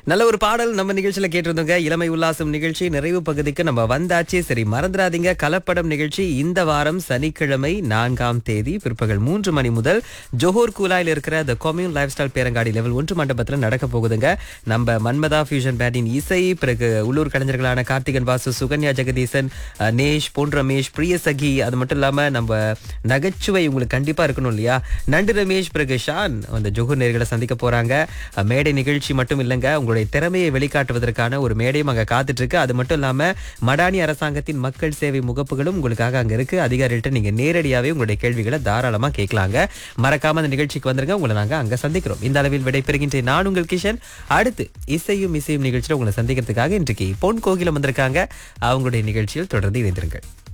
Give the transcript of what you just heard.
நல்ல ஒரு பாடல் நம்ம நிகழ்ச்சியில கேட்டிருந்தோங்க இளமை உல்லாசம் நிகழ்ச்சி நிறைவு பகுதிக்கு நம்ம வந்தாச்சு சரி மறந்துடாதீங்க கலப்படம் நிகழ்ச்சி இந்த வாரம் சனிக்கிழமை நான்காம் தேதி பிற்பகல் மூன்று மணி முதல் ஜோஹர் கூலாயில் இருக்கிற த கொம்யூன் லைஃப் ஸ்டைல் பேரங்காடி லெவல் ஒன்று மண்டபத்தில் நடக்க போகுதுங்க நம்ம மன்மதா ஃபியூஷன் பேண்டின் இசை பிறகு உள்ளூர் கலைஞர்களான கார்த்திகன் வாசு சுகன்யா ஜெகதீசன் அஹ், நேஷ் பொன் ரமேஷ் பிரியசகி அது மட்டும் இல்லாம நம்ம நகைச்சுவை உங்களுக்கு கண்டிப்பா இருக்கணும் இல்லையா நண்டு ரமேஷ் பிறகு ஷான் அந்த ஜோஹர் நேர்களை சந்திக்க போறாங்க அஹ், மேடை நிகழ்ச்சி மட்டும் இல்லைங்க உங்களுடைய திறமையை வெளிக்காட்டுவதற்கான ஒரு மேடையும் அங்க காத்துட்டு இருக்கு அது மட்டும் இல்லாம மடானி அரசாங்கத்தின் மக்கள் சேவை முகப்புகளும் உங்களுக்காக அங்க இருக்கு அதிகாரிகள்ட்ட நீங்க நேரடியாவே உங்களுடைய கேள்விகளை தாராளமா கேட்கலாங்க மறக்காம அந்த நிகழ்ச்சிக்கு வந்துருங்க உங்களை நாங்க அங்க சந்திக்கிறோம் இந்த அளவில் விடைபெறுகின்றேன் நான் உங்கள் கிஷன் அடுத்து இசையும் இசையும் நிகழ்ச்சியில் உங்களை சந்திக்கிறதுக்காக இன்றைக்கு பொன் கோகிலம் வந்திருக்காங்க அவங்களுடைய நிகழ்ச்சியில் தொடர்ந்து இணைந்திருங்கள்